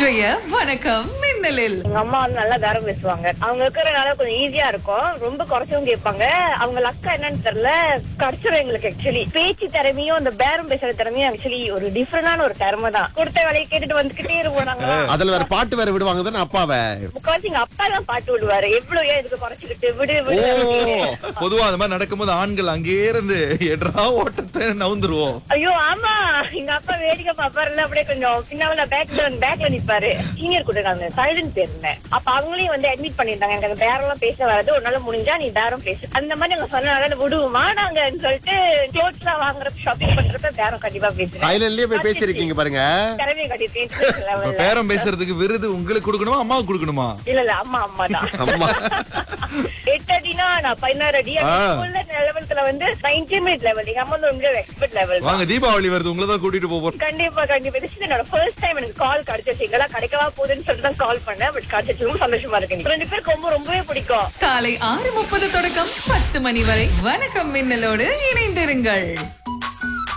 இன்றைய வணக்கம் மின்னலில் எங்க அம்மா வந்து நல்லா பேரம் பேசுவாங்க அவங்க இருக்கிறனால கொஞ்சம் ஈஸியா இருக்கும் ரொம்ப குறைச்சவங்க கேட்பாங்க அவங்க லக்கா என்னன்னு தெரியல கிடைச்சிரும் எங்களுக்கு ஆக்சுவலி பேச்சு திறமையும் அந்த பேரம் பேசுற திறமையும் ஆக்சுவலி ஒரு டிஃபரெண்டான ஒரு திறமை தான் கொடுத்த வேலையை கேட்டுட்டு வந்துகிட்டே இருப்போம் நாங்க அதுல வேற பாட்டு வேற விடுவாங்க தானே அப்பாவை முக்காவாசி எங்க அப்பா தான் பாட்டு விடுவாரு எவ்வளவு ஏன் இதுக்கு குறைச்சிக்கிட்டு விடு ஓ விடு அப்படின்னு. பொதுவா அந்த மாதிரி நடக்கும்போது ஆண்கள் அங்கேயே இருந்து எட்ரா ஓட்டத்தை நவுந்துருவோம் ஐயோ ஆமா எங்க அப்பா வேடிக்கை பாப்பாருல அப்படியே கொஞ்சம் பின்னால பேக் பேக்ல நிப்பாரு சீனியர் கொடுக்காங்க சைலண்ட் பேருந்தேன் அப்ப அவங்களையும் வந்து அட்மிட் பண்ணிருந்தாங்க எனக்கு அந்த பேரம் எல்லாம் பேச வராது உன்னால முடிஞ்சா நீ பேரம் பேசு அந்த மாதிரி நாங்க சொன்னாங்க விடுவோமா நாங்கன்னு சொல்லிட்டு க்ளோத்ஸ் எல்லாம் வாங்குறப்ப ஷாப்பிங் பண்றப்ப பேரம் கண்டிப்பா பேசுறேன் தைலண்ட்லயே போய் பேசிருக்கீங்க பாருங்க திறமையை இப்ப கட்டிருக்கேன் பேரம் பேசுறதுக்கு விருது உங்களுக்கு கொடுக்கணுமா அம்மாவுக்கு கொடுக்கணுமா இல்ல இல்ல அம்மா அம்மா தான் அம்மா எட்டு அடினா நான் பதினாறு அடி ஆ. லெவல்ஸ்ல வந்து நான் இன்டிமேட் லெவல் எங்க அம்மா வந்து ரொம்ப எக்ஸ்பர்ட் லெவல் வாங்க தீபாவளி வருது உங்களை தான் கூட்டிட்டு போக போறோம் கண்டிப்பா கண்டிப்பா this is என்னோட ஃபர்ஸ்ட் டைம் எனக்கு கால் கிடைச்சிச்சு எங்கெல்லாம் கிடைக்கவா போகுதுன்னு சொல்லிட்டு தான் கால் பண்ணேன் பட் கிடைச்சிச்சு ரொம்ப சந்தோஷமா இருக்கு எனக்கு. ரெண்டு பேருக்கு ரொம்ப ரொம்பவே பிடிக்கும் காலை ஆறு முப்பது தொடக்கம் பத்து மணி வரை வணக்கம் மின்னலோடு இணைந்திருங்கள்